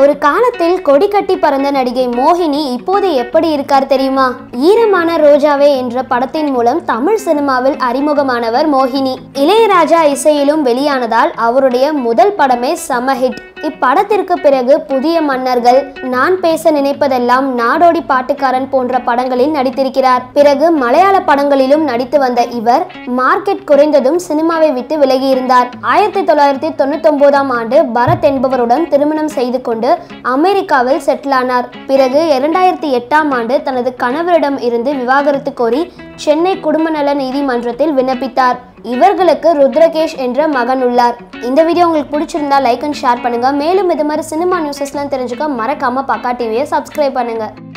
ஒரு காலத்தில் கொடி கட்டி பறந்த நடிகை மோகினி இப்போது எப்படி இருக்கார் தெரியுமா ஈரமான ரோஜாவே என்ற படத்தின் மூலம் தமிழ் சினிமாவில் அறிமுகமானவர் மோகினி இளையராஜா இசையிலும் வெளியானதால் அவருடைய முதல் படமே சம ஹிட் இப்படத்திற்கு பிறகு புதிய மன்னர்கள் நான் பேச நினைப்பதெல்லாம் நாடோடி பாட்டுக்காரன் போன்ற படங்களில் நடித்திருக்கிறார் பிறகு மலையாள படங்களிலும் நடித்து வந்த இவர் மார்க்கெட் குறைந்ததும் சினிமாவை விட்டு விலகியிருந்தார் ஆயிரத்தி தொள்ளாயிரத்தி தொண்ணூத்தி ஒன்பதாம் ஆண்டு பரத் என்பவருடன் திருமணம் செய்து கொண்டு அமெரிக்காவில் செட்டில் ஆனார் பிறகு இரண்டாயிரத்தி எட்டாம் ஆண்டு தனது கணவரிடம் இருந்து விவாகரத்து கோரி சென்னை குடும்ப நல நீதிமன்றத்தில் விண்ணப்பித்தார் இவர்களுக்கு ருத்ரகேஷ் என்ற மகன் உள்ளார் இந்த வீடியோ உங்களுக்கு பிடிச்சிருந்தா லைக் அண்ட் ஷேர் பண்ணுங்க மேலும் இது மாதிரி சினிமா நியூஸஸ்லாம் தெரிஞ்சுக்க மறக்காம பக்கா டிவியை சப்ஸ்கிரைப் பண்ணுங்க